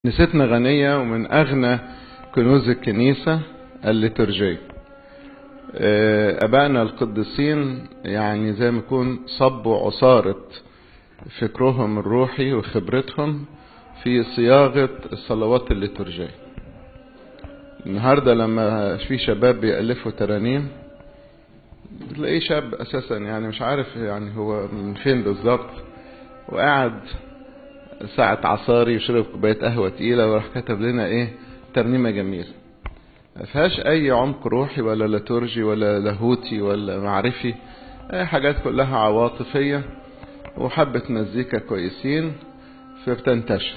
كنيستنا غنية ومن أغنى كنوز الكنيسة الليتورجية أبائنا القديسين يعني زي ما يكون صبوا عصارة فكرهم الروحي وخبرتهم في صياغة الصلوات الليتورجية النهاردة لما في شباب بيألفوا ترانيم تلاقيه شاب أساسا يعني مش عارف يعني هو من فين بالظبط وقاعد ساعة عصاري وشرب كوباية قهوة تقيلة وراح كتب لنا ايه ترنيمة جميلة ما فيهاش اي عمق روحي ولا لاتورجي ولا لاهوتي ولا معرفي اي حاجات كلها عواطفية وحبة مزيكا كويسين فبتنتشر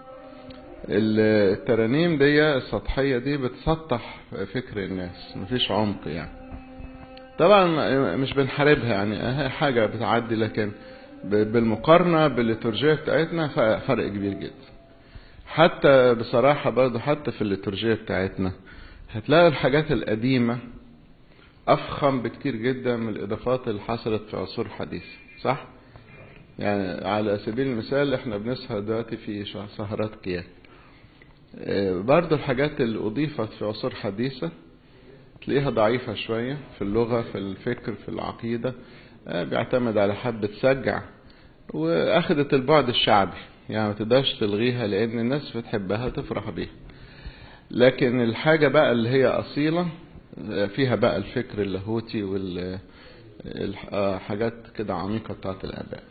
الترانيم دي السطحية دي بتسطح فكر الناس مفيش عمق يعني طبعا مش بنحاربها يعني حاجة بتعدي لكن بالمقارنة بالليتورجية بتاعتنا فرق كبير جدا حتى بصراحة برضه حتى في الليتورجية بتاعتنا هتلاقي الحاجات القديمة أفخم بكتير جدا من الإضافات اللي حصلت في عصور حديثة صح؟ يعني على سبيل المثال احنا بنسهر دلوقتي في سهرات كيان برضه الحاجات اللي أضيفت في عصور حديثة تلاقيها ضعيفة شوية في اللغة في الفكر في العقيدة بيعتمد على حبة سجع واخدت البعد الشعبي يعني ما تقدرش تلغيها لان الناس بتحبها تفرح بيها لكن الحاجة بقى اللي هي اصيلة فيها بقى الفكر اللاهوتي والحاجات كده عميقة بتاعت الاباء